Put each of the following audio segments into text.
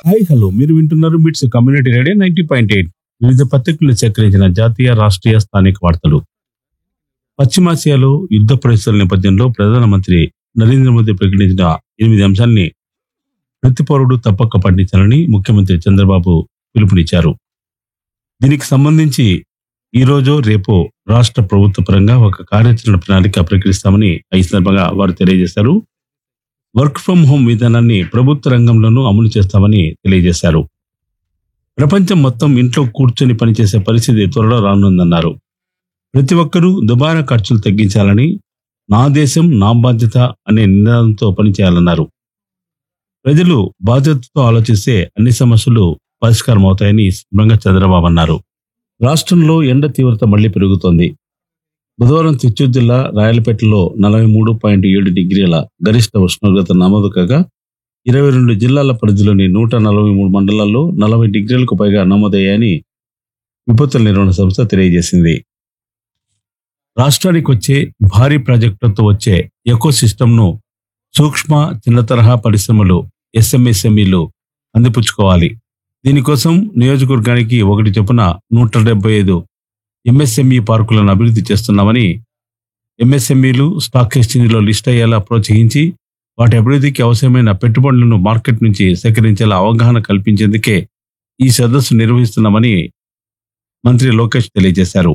hi hello మీరు వింటున్నారు MITS community radio ninety point eight వివిధ పత్రికలు సేకరించిన జాతీయ రాష్ట్రీయ స్థానిక వార్తలు పశ్చిమాసియాలో యుద్ధ పరిస్థితుల నేపథ్యంలో ప్రధానమంత్రి నరేంద్ర మోదీ ప్రకటించిన ఎనిమిది అంశాల్ని ప్రతి పౌరుడు తప్పక పాటించాలని ముఖ్యమంత్రి చంద్రబాబు పిలుపునిచ్చారు దీనికి సంబంధించి ఈ రోజు రేపు రాష్ట్ర ప్రభుత్వ పరంగా ఒక కార్యాచరణ ప్రణాళిక ప్రకటిస్తామని ఈ సందర్భంగా వారు తెలియజేశారు వర్క్ ఫ్రం హోం విధానాన్ని ప్రభుత్వ రంగంలోనూ అమలు చేస్తామని తెలియజేశారు ప్రపంచం మొత్తం ఇంట్లో కూర్చొని పనిచేసే పరిస్థితి త్వరలో రానుందన్నారు ప్రతి ఒక్కరూ దుబారా ఖర్చులు తగ్గించాలని నా దేశం నా బాధ్యత అనే నినాదంతో పనిచేయాలన్నారు ప్రజలు బాధ్యతతో ఆలోచిస్తే అన్ని సమస్యలు పరిష్కారం అవుతాయని ఈ సందర్భంగా చంద్రబాబు అన్నారు రాష్ట్రంలో ఎండ తీవ్రత మళ్లీ పెరుగుతోంది బుధవారం చిత్తూరు జిల్లా రాయలపేటలో నలభై మూడు పాయింట్ ఏడు డిగ్రీల గరిష్ట ఉష్ణోగ్రత నమోదు కాగా ఇరవై రెండు జిల్లాల పరిధిలోని నూట నలభై మూడు మండలాల్లో నలభై డిగ్రీలకు పైగా నమోదయ్యాయని విపత్తుల నిర్వహణ సంస్థ తెలియజేసింది రాష్ట్రానికి వచ్చే భారీ ప్రాజెక్టులతో వచ్చే ఎకో సిస్టమ్ను సూక్ష్మ చిన్న తరహా పరిశ్రమలు ఎస్ఎంఎస్ఎంఈలు అందిపుచ్చుకోవాలి దీనికోసం నియోజకవర్గానికి ఒకటి చొప్పున నూట డెబ్బై ఐదు ఎంఎస్ఎంఈ పార్కులను అభివృద్ధి చేస్తున్నామని ఎంఎస్ఎంఈలు స్టాక్ ఎక్స్చేంజ్లో లిస్ట్ అయ్యేలా ప్రోత్సహించి వాటి అభివృద్ధికి అవసరమైన పెట్టుబడులను మార్కెట్ నుంచి సేకరించేలా అవగాహన కల్పించేందుకే ఈ సదస్సు నిర్వహిస్తున్నామని మంత్రి లోకేష్ తెలియజేశారు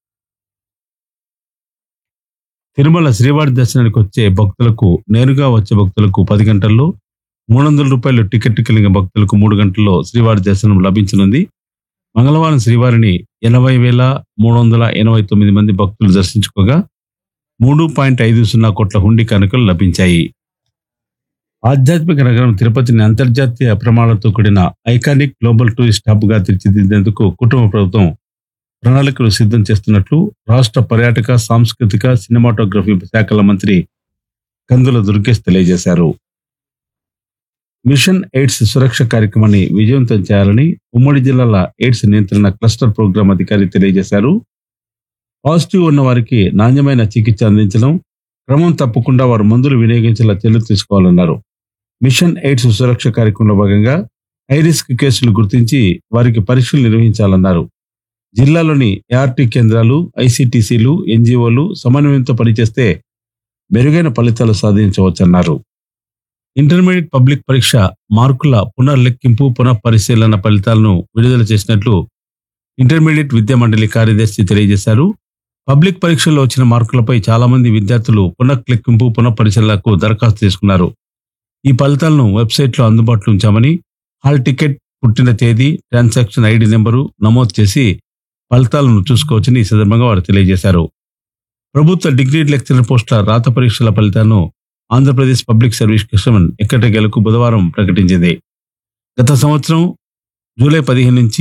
తిరుమల శ్రీవారి దర్శనానికి వచ్చే భక్తులకు నేరుగా వచ్చే భక్తులకు పది గంటల్లో మూడు వందల రూపాయలు టికెట్ కలిగిన భక్తులకు మూడు గంటల్లో శ్రీవారి దర్శనం లభించనుంది మంగళవారం శ్రీవారిని ఎనభై వేల మూడు వందల ఎనభై తొమ్మిది మంది భక్తులు దర్శించుకోగా మూడు పాయింట్ ఐదు సున్నా కోట్ల హుండీ కానుకలు లభించాయి ఆధ్యాత్మిక నగరం తిరుపతిని అంతర్జాతీయ ప్రమాణాలతో కూడిన ఐకానిక్ గ్లోబల్ టూరిస్ట్ హబ్ గా తీర్చిదిద్దేందుకు కుటుంబ ప్రభుత్వం ప్రణాళికలు సిద్ధం చేస్తున్నట్లు రాష్ట్ర పర్యాటక సాంస్కృతిక సినిమాటోగ్రఫీ శాఖల మంత్రి కందుల దుర్గేష్ తెలియజేశారు మిషన్ ఎయిడ్స్ సురక్ష కార్యక్రమాన్ని విజయవంతం చేయాలని ఉమ్మడి జిల్లాల ఎయిడ్స్ నియంత్రణ క్లస్టర్ ప్రోగ్రాం అధికారి తెలియజేశారు పాజిటివ్ ఉన్న వారికి నాణ్యమైన చికిత్స అందించడం క్రమం తప్పకుండా వారు మందులు వినియోగించేలా చర్యలు తీసుకోవాలన్నారు మిషన్ ఎయిడ్స్ సురక్ష కార్యక్రమంలో భాగంగా హై రిస్క్ కేసులు గుర్తించి వారికి పరీక్షలు నిర్వహించాలన్నారు జిల్లాలోని ఏఆర్టీ కేంద్రాలు ఐసిటిసిలు ఎన్జిఓలు సమన్వయంతో పనిచేస్తే మెరుగైన ఫలితాలు సాధించవచ్చన్నారు ఇంటర్మీడియట్ పబ్లిక్ పరీక్ష మార్కుల పునర్లెక్కింపు పునః పరిశీలన ఫలితాలను విడుదల చేసినట్లు ఇంటర్మీడియట్ విద్యా మండలి కార్యదర్శి తెలియజేశారు పబ్లిక్ పరీక్షల్లో వచ్చిన మార్కులపై చాలా మంది విద్యార్థులు పునఃలెక్కింపు పునః పరిశీలనకు దరఖాస్తు చేసుకున్నారు ఈ ఫలితాలను వెబ్సైట్లో అందుబాటులో ఉంచామని హాల్ టికెట్ పుట్టిన తేదీ ట్రాన్సాక్షన్ ఐడి నెంబరు నమోదు చేసి ఫలితాలను చూసుకోవచ్చని ఈ సందర్భంగా వారు తెలియజేశారు ప్రభుత్వ డిగ్రీ లెక్చరర్ పోస్టుల రాత పరీక్షల ఫలితాలను ఆంధ్రప్రదేశ్ పబ్లిక్ సర్వీస్ కమిషన్ ఎక్కటగెలకు బుధవారం ప్రకటించింది గత సంవత్సరం జూలై పదిహేను నుంచి